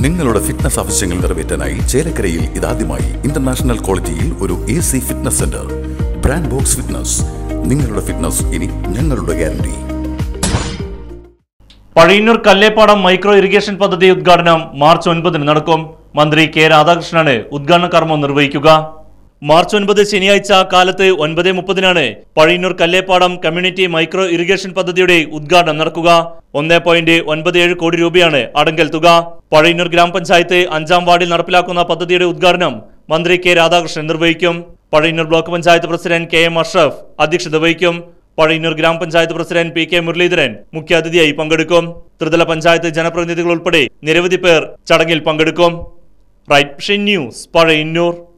നിങ്ങളുടെ ഫിറ്റ്നസ് ആവശ്യങ്ങൾ നിറവേറ്റാനായി ചേലക്കരയിൽ ഇതാദ്യമായി ഇന്റർനാഷണൽ ക്വാളിറ്റിയിൽ ഒരു A C fitness centre brand box fitness നിങ്ങളുടെ ഫിറ്റ്നസ് ഇനി ഞങ്ങളുടെ guarantee Pazhayannur Kallepadam micro irrigation പദ്ധതി ഉദ്ഘാടനം മാർച്ച് ഒൻപതിന് നടക്കും മന്ത്രി കെ രാധാകൃഷ്ണനാണ് ഉദ്ഘാടന കർമ്മം നിർവഹിക്കുക മാർച്ച് ഒൻപത് ശനിയാഴ്ച കാലത്ത് ഒൻപത് മുപ്പതിനാണ് Pazhayannur Kallepadam community micro irrigation പദ്ധതിയുടെ ഉദ്ഘാടനം നടക്കുക ഒന്നേ പോയിന്റ് ഒൻപത് ഏഴ് കോടി രൂപയാണ് അടങ്കൽ തുക പഴയന്നൂർ ഗ്രാമപഞ്ചായത്ത് അഞ്ചാം വാർഡിൽ നടപ്പിലാക്കുന്ന പദ്ധതിയുടെ ഉദ്ഘാടനം മന്ത്രി കെ രാധാകൃഷ്ണൻ നിർവഹിക്കും Pazhayannur block panchayat president K M Ashraf അധ്യക്ഷത വഹിക്കും പഴയന്നൂർ ഗ്രാമപഞ്ചായത്ത് പ്രസിഡന്റ് പി കെ മുരളീധരൻ മുഖ്യാതിഥിയായി പങ്കെടുക്കും ത്രിതല പഞ്ചായത്ത് ജനപ്രതിനിധികൾ ഉൾപ്പെടെ നിരവധി പേർ ചടങ്ങിൽ പങ്കെടുക്കും റൈറ്റ് ന്യൂസ് പഴയന്നൂർ